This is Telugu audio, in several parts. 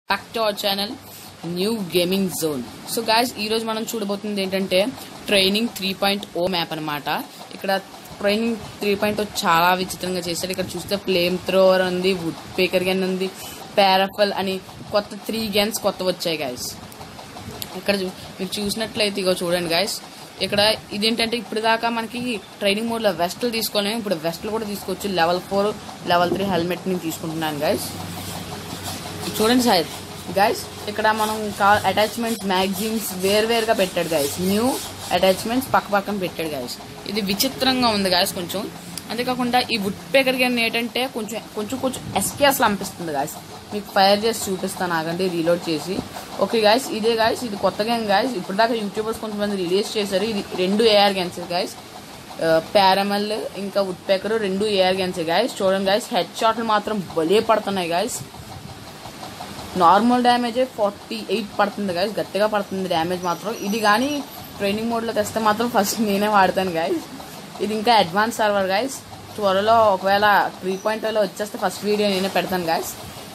back to our channel new gaming zone so guys ఈ రోజు మనం చూడబోతుంది ఏంటంటే training three point O map అనమాట ఇక్కడ ట్రైనింగ్ త్రీ పాయింట్ ఓ చాలా విచిత్రంగా చేశారు ఇక్కడ చూస్తే ఫ్లేమ్ థ్రోవర్ ఉంది వుడ్ పేకర్ గన్ ఉంది పారాఫల్ అని కొత్త త్రీ గన్స్ కొత్త వచ్చాయి గాయస్ ఇక్కడ చూ- మీరు చూసినట్లయితే ఇగో చూడండి గాయస్ ఇక్కడ ఇదేంటంటే ఇప్పుడు దాకా మనకి ట్రైనింగ్ మోడ్ లో వెస్ట్లు తీసుకోలేము ఇప్పుడు వెస్ట్లు కూడా తీసుకోవచ్చు level four level three helmet ని తీసుకుంటున్నాను గాయస్ చూడండి సార్ గైస్ ఇక్కడ మనం అటాచ్మెంట్స్ మ్యాగజైన్స్ వేరువేరుగా పెట్టాడు గైస్ న్యూ అటాచ్మెంట్స్ పక్క పక్కన పెట్టాడు గైస్ ఇది విచిత్రంగా ఉంది గైస్ కొంచెం అంతేకాకుండా ఈ వుడ్ పేకర్ గన్ ఏంటంటే కొంచెం కొంచెం కొంచెం ఎస్కేఎస్లు అనిపిస్తుంది గాయస్ మీకు ఫైర్ చేసి చూపిస్తాను ఆగండి రీలోడ్ చేసి ఓకే గాయస్ ఇదే గాయస్ ఇది కొత్త గేమ్ గాయస్ ఇప్పుడు దాకా యూట్యూబర్స్ కొంతమంది రిలీజ్ చేశారు ఇది రెండు ఏఆర్ గన్స్ గాయస్ పారమల్ ఇంకా వుడ్ పేకర్ రెండు ఏఆర్ గన్స్ గాయస్ చూడండి గాయస్ హెడ్ షాట్లు మాత్రం భలే పడుతున్నాయి guys normal damage forty eight పడుతుంది గాయస్ గట్టిగా పడుతుంది డ్యామేజ్ మాత్రం ఇది కానీ ట్రైనింగ్ మోడ్లో తెస్తే మాత్రం ఫస్ట్ నేనే వాడతాను గాయస్ ఇది ఇంకా అడ్వాన్స్ సర్వర్ గాయస్ త్వరలో ఒకవేళ త్రీ పాయింట్ లో వచ్చేస్తే ఫస్ట్ వీడియో నేనే పెడతాను గాయస్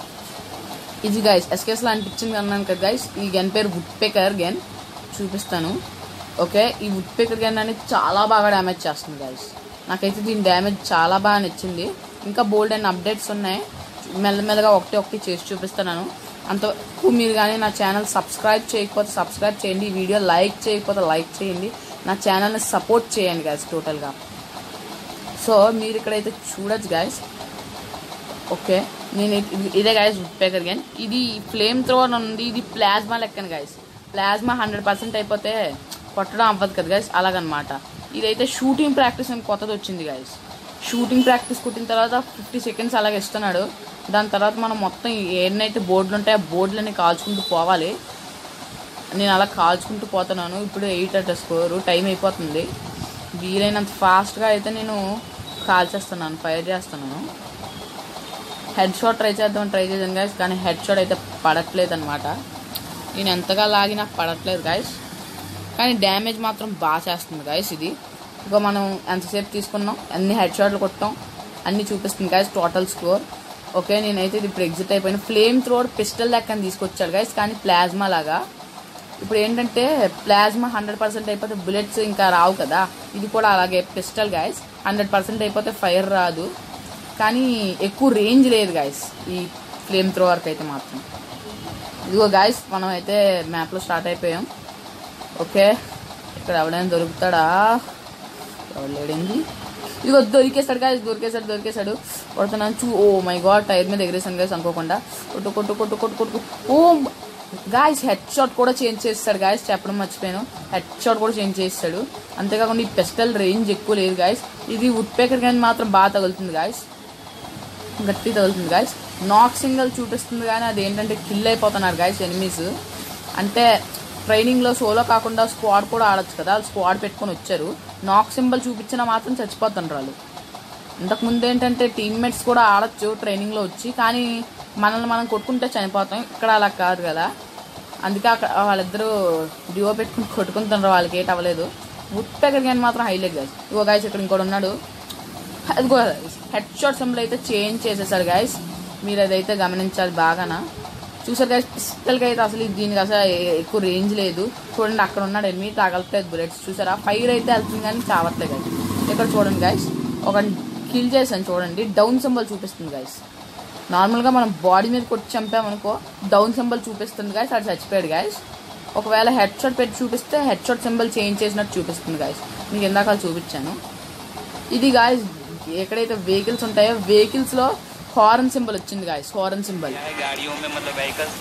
ఇది గైస్ ఎస్కేస్లో అనిపించింది అన్నాను కదా గైస్ ఈ గన్ పేరు వుడ్ పేకర్ గన్ చూపిస్తాను ఓకే ఈ వుడ్ పేకర్ గన్ అనేది చాలా బాగా డ్యామేజ్ చేస్తుంది గైస్ నాకైతే దీని డ్యామేజ్ చాలా బాగా నచ్చింది ఇంకా బోల్డ్ అండ్ అప్డేట్స్ ఉన్నాయి మెల్లమెల్లగా ఒకటి ఒకటి చేసి చూపిస్తున్నాను అంతవరకు మీరు కానీ నా ఛానల్ సబ్స్క్రైబ్ చేయకపోతే సబ్స్క్రైబ్ చేయండి ఈ వీడియో లైక్ చేయకపోతే లైక్ చేయండి నా ఛానల్ని సపోర్ట్ చేయండి గైస్ టోటల్గా సో మీరు ఇక్కడైతే చూడొచ్చు గైస్ ఓకే నేను ఇది- ఇదే గాయస్ వుడ్ పేకర్ గన్ ఇది ఫ్లేమ్ థ్రోవర్ ఉంది ఇది ప్లాజ్మా లెక్కన గాయస్ ప్లాజ్మా హండ్రెడ్ పర్సెంట్ అయిపోతే కొట్టడం అవ్వదు కదా గాయస్ అలాగనమాట ఇదైతే షూటింగ్ ప్రాక్టీస్ అని కొత్తది వచ్చింది గాయస్ షూటింగ్ ప్రాక్టీస్ కుట్టిన తర్వాత ఫిఫ్టీ సెకండ్స్ అలాగే ఇస్తున్నాడు దాని తర్వాత మనం మొత్తం ఏడనైతే బోర్డులు ఉంటాయి ఆ బోర్డులని కాల్చుకుంటూ పోవాలి నేను అలా కాల్చుకుంటూ పోతున్నాను ఇప్పుడు ఎయిట్ అట్ట స్కోరు టైం అయిపోతుంది వీలైనంత ఫాస్ట్గా అయితే నేను కాల్చేస్తున్నాను ఫైర్ చేస్తున్నాను హెడ్ షాట్ ట్రై చేద్దాం ట్రై చేద్దాం గాయస్ కానీ హెడ్ షాట్ అయితే పడట్లేదు అనమాట నేను ఎంతగా లాగి నాకు పడట్లేదు గాయస్ కానీ డ్యామేజ్ మాత్రం బాగా చేస్తుంది గాయస్ ఇది ఇక మనం ఎంతసేపు తీసుకున్నాం అన్ని హెడ్ షాట్లు కొట్టాం అన్ని చూపిస్తుంది గాయస్ టోటల్ స్కోర్ ఓకే నేనైతే ఇది ఇప్పుడు ఎగ్జిట్ అయిపోయిన ఫ్లేమ్ త్రోడ్ పిస్టల్ లెక్కని తీసుకొచ్చాడు గాయస్ కానీ ప్లాజ్మా లాగా ఇప్పుడు ఏంటంటే ప్లాజ్మా హండ్రెడ్ పర్సెంట్ అయిపోతే బుల్లెట్స్ ఇంకా రావు కదా ఇది కూడా అలాగే పిస్టల్ గాయస్ హండ్రెడ్ పర్సెంట్ అయిపోతే ఫైర్ రాదు కానీ ఎక్కువ రేంజ్ లేదు గాయస్ ఈ ఫ్లేమ్ త్రోవర్కి అయితే మాత్రం ఇదిగో గాయస్ మనం అయితే మ్యాప్లో స్టార్ట్ అయిపోయాం ఓకే ఇక్కడ ఎవడైనా దొరుకుతాడా ఎవడు లేడండి ఇదిగో దొరికేస్తాడు గాయస్ దొరికేసాడు దొరికేసాడు కొడుతున్నాను చూ ఓ మై గాడ్ టైర్ మీద ఎగిరేసాను గాయస్ అనుకోకుండా కొట్టు కొట్టు కొట్టు కొట్టు కొట్టు ఓ గాయస్ హెడ్ షాట్ కూడా చేంజ్ చేస్తాడు గాయస్ చెప్పడం మర్చిపోయాను హెడ్ షాట్ కూడా చేంజ్ చేస్తాడు అంతేకాకుండా ఈ పెస్టల్ రేంజ్ ఎక్కువ లేదు గాయస్ ఇది వుడ్ పేకర్ కానీ మాత్రం బాగా తగులుతుంది గాయస్ గట్టి తగులుతుంది గాయస్ నాక్ సింగల్ చూపిస్తుంది కానీ అది ఏంటంటే కిల్ అయిపోతున్నారు గాయస్ ఎనిమీస్ అంటే ట్రైనింగ్లో సోలో కాకుండా స్క్వాడ్ కూడా ఆడొచ్చు కదా వాళ్ళు స్క్వాడ్ పెట్టుకొని వచ్చారు నాక్ సింబల్ చూపించినా మాత్రం చచ్చిపోతున్నారు వాళ్ళు ఇంతకు ముందు ఏంటంటే టీమ్మేట్స్ కూడా ఆడొచ్చు ట్రైనింగ్లో వచ్చి కానీ మనల్ని మనం కొట్టుకుంటే చనిపోతాం ఇక్కడ అలా కాదు కదా అందుకే అక్కడ వాళ్ళిద్దరూ డివో పెట్టుకుని కొట్టుకుంటున్నారు వాళ్ళకి ఏట్ అవ్వలేదు వుడ్ పేకర్ కానీ మాత్రం హైలైట్ గాయస్ ఇగో గాయస్ ఇక్కడ ఇంకోటి ఉన్నాడు అదిగో హెడ్ షాట్ సింబల్ అయితే చేంజ్ చేసేసాడు గాయస్ మీరు అదైతే గమనించాలి బాగానా చూసారు గాయస్ పిస్టల్కి అయితే అసలు ఇది దీనికి అసలు ఏ- ఎక్కువ రేంజ్ లేదు చూడండి అక్కడ ఉన్నాడు ఎనిమిది తగలట్లేదు బుల్లెట్స్ చూసారా ఫైర్ అయితే వెళ్తుంది కానీ చావట్లేదు గాయస్ ఇక్కడ చూడండి గాయస్ ఒక కిల్ చేశాను చూడండి డౌన్ సింబల్ చూపిస్తుంది గాయస్ నార్మల్గా మనం బాడీ మీద కొట్టి చంపామనుకో డౌన్ సింబల్ చూపిస్తుంది గాయస్ అది చచ్చిపోయాడు గాయస్ ఒకవేళ హెడ్ షాట్ పెట్టి చూపిస్తే హెడ్ షాట్ సింబల్ చేంజ్ చేసినట్టు చూపిస్తుంది గాయస్ మీకు ఇందాక చూపించాను ఇది గాయస్ ఎక్కడైతే వెహికల్స్ ఉంటాయో వెహికల్స్ లో హారన్ సింబల్ వచ్చింది గాయస్ హారన్ సింబల్ है गाड़ियों में मतलब व्हीकल्स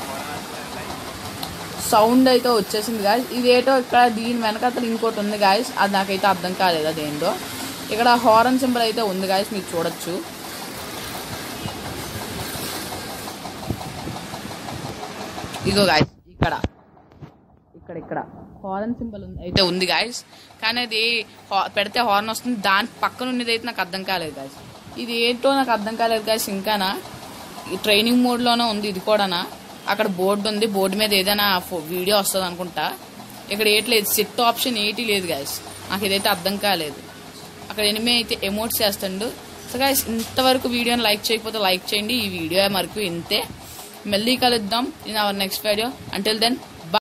సౌండ్ అయితే వచ్చేసింది గాయస్ ఇదేటో ఇక్కడ దీని వెనకాతలు ఇంకోటి ఉంది గాయస్ అది నాకైతే అర్థం కాలేదు అదేంటో ఇక్కడ హారన్ సింబల్ అయితే ఉంది గాయస్ మీరు చూడొచ్చు ఇగో గాయస్ ఇక్కడ ఇక్కడ ఇక్కడ హార్న్ సింబల్ ఉంది అయితే ఉంది గాయస్ కానీ అది హా- పెడితే హార్న్ వస్తుంది దాని పక్కన ఉన్నది అయితే నాకు అర్థం కాలేదు గాయస్ ఇది ఏంటో నాకు అర్థం కాలేదు గాయస్ ఇంకానా ఈ ట్రైనింగ్ మోడ్ లోనే ఉంది ఇది కూడానా అక్కడ బోర్డు ఉంది బోర్డు మీద ఏదైనా ఫో- వీడియో వస్తుంది అనుకుంటా ఇక్కడ ఏట్లేదు సెట్ ఆప్షన్ ఏటి లేదు గాయస్ నాకు ఇదైతే అర్థం కాలేదు అక్కడ ఎనిమి అయితే ఎమోట్స్ చేస్తాడు సో గాయస్ ఇంతవరకు వీడియోని లైక్ చేయకపోతే లైక్ చేయండి ఈ వీడియో వరకు ఇంతే మళ్ళీ కలుద్దాం in our next video until then